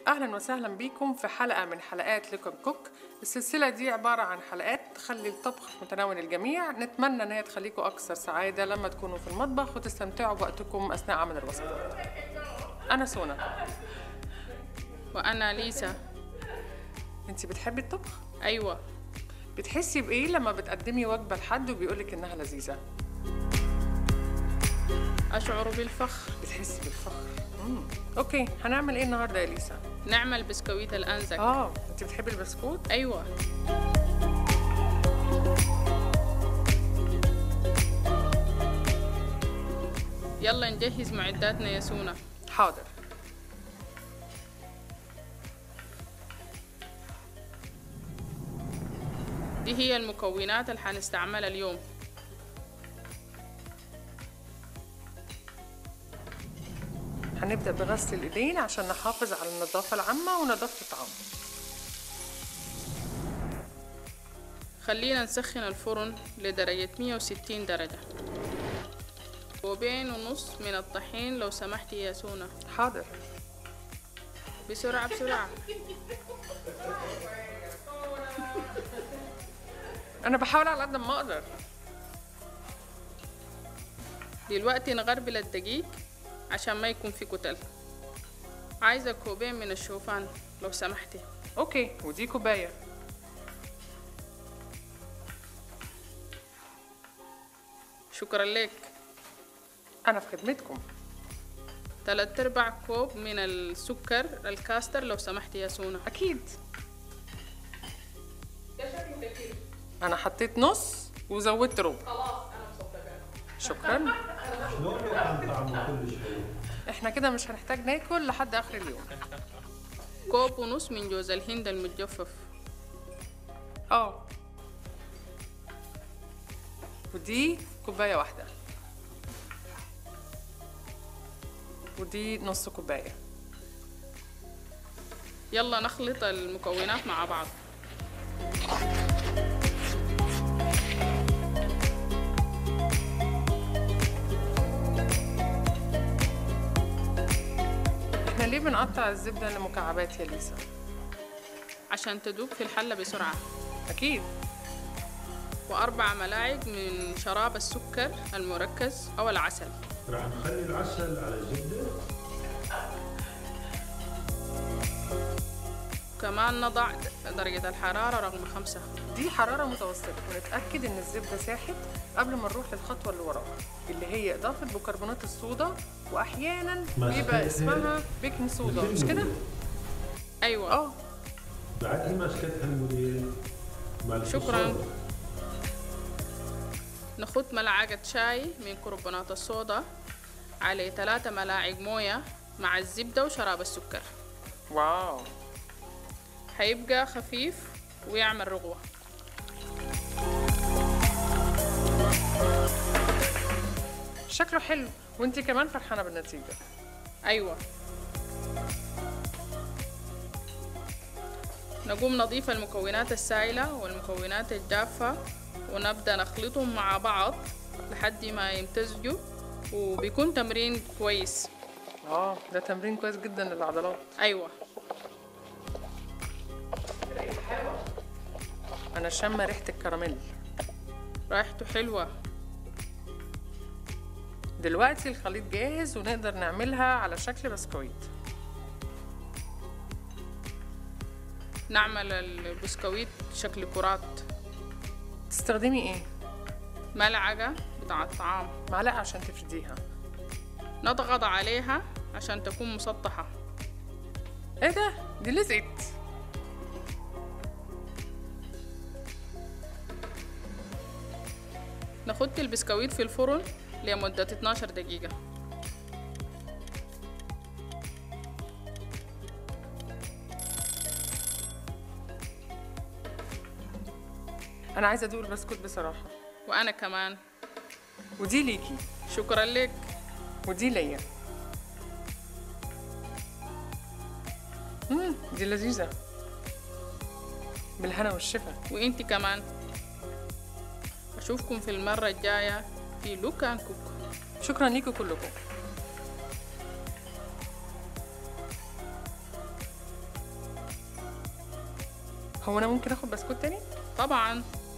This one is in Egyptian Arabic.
أهلا وسهلا بيكم في حلقة من حلقات ليكون كوك السلسلة دي عبارة عن حلقات تخلي الطبخ في متناول الجميع نتمنى إن هي تخليكم أكثر سعادة لما تكونوا في المطبخ وتستمتعوا بوقتكم أثناء عمل الوصفة أنا سونا وأنا ليسا أنت بتحبي الطبخ؟ أيوة بتحسي بإيه لما بتقدمي وجبة لحد وبيقولك إنها لذيذة؟ أشعر بالفخر بتحسي بالفخر مم. أوكي هنعمل إيه النهاردة يا ليسا؟ نعمل بسكويت الأنزك آه أنت بتحبي البسكوت؟ أيوة يلا نجهز معداتنا يا سونا حاضر دي هي المكونات اللي حنستعملها اليوم هنبدأ بغسل الإيدين عشان نحافظ على النظافة العامة ونظافة الطعام خلينا نسخن الفرن لدرجة 160 درجة كوبين ونص من الطحين لو سمحتي يا سونا حاضر بسرعة بسرعة أنا بحاول على قد ما أقدر دلوقتي نغربل الدقيق عشان ما يكون في كتل عايزة كوبين من الشوفان لو سمحتي أوكي ودي كوباية شكرا لك أنا في خدمتكم تلات ارباع كوب من السكر الكاستر لو سمحتي يا سونا أكيد أنا حطيت نص وزودت ربع شكرا شلون كان طعمه كلش حلو احنا كده مش هنحتاج ناكل لحد آخر اليوم كوب ونص من جوز الهند المتجفف اه ودي كوباية واحدة ودي نص كوباية يلا نخلط المكونات مع بعض احنا ليه بنقطع الزبدة لمكعبات يا ليسا؟ عشان تدوب في الحلة بسرعة أكيد وأربع ملاعق من شراب السكر المركز أو العسل راح نخلي العسل على الزبده كمان نضع درجة الحرارة رقم خمسة دي حرارة متوسطة ونتأكد إن الزبدة ساحت قبل ما نروح للخطوة اللي وراها اللي هي إضافة بيكربونات الصودا وأحيانا ما بيبقى سكتها. اسمها بيكنج صودا مش كده؟ أيوة اه بعد هي مسكتها المدير مع شكراً. الصودا. نخد ملعقة شاي من كربونات الصودا على ثلاثة ملاعق موية مع الزبدة وشراب السكر واو هيبقى خفيف ويعمل رغوة شكله حلو وانتي كمان فرحانة بالنتيجة أيوة نقوم نضيف المكونات السائلة والمكونات الجافة ونبدأ نخلطهم مع بعض لحد ما يمتزجوا وبيكون تمرين كويس اه ده تمرين كويس جدا للعضلات أيوة أنا شامة ريحة الكراميل ريحته حلوة دلوقتي الخليط جاهز ونقدر نعملها على شكل بسكويت نعمل البسكويت شكل كرات تستخدمي ايه؟ ملعقة بتاع الطعام معلقة عشان تفرديها نضغط عليها عشان تكون مسطحة ايه ده؟ دي لزقت نحط البسكويت في الفرن لمدة 12 دقيقة أنا عايزة أدوق البسكوت بصراحة وأنا كمان ودي ليكي شكرا لك ودي ليا مم دي لذيذة بالهنا والشفا وإنتي كمان أشوفكم في المرة الجاية في لوكان كوك شكرا ليكم كلكم هو انا ممكن اخد بسكوت تاني طبعا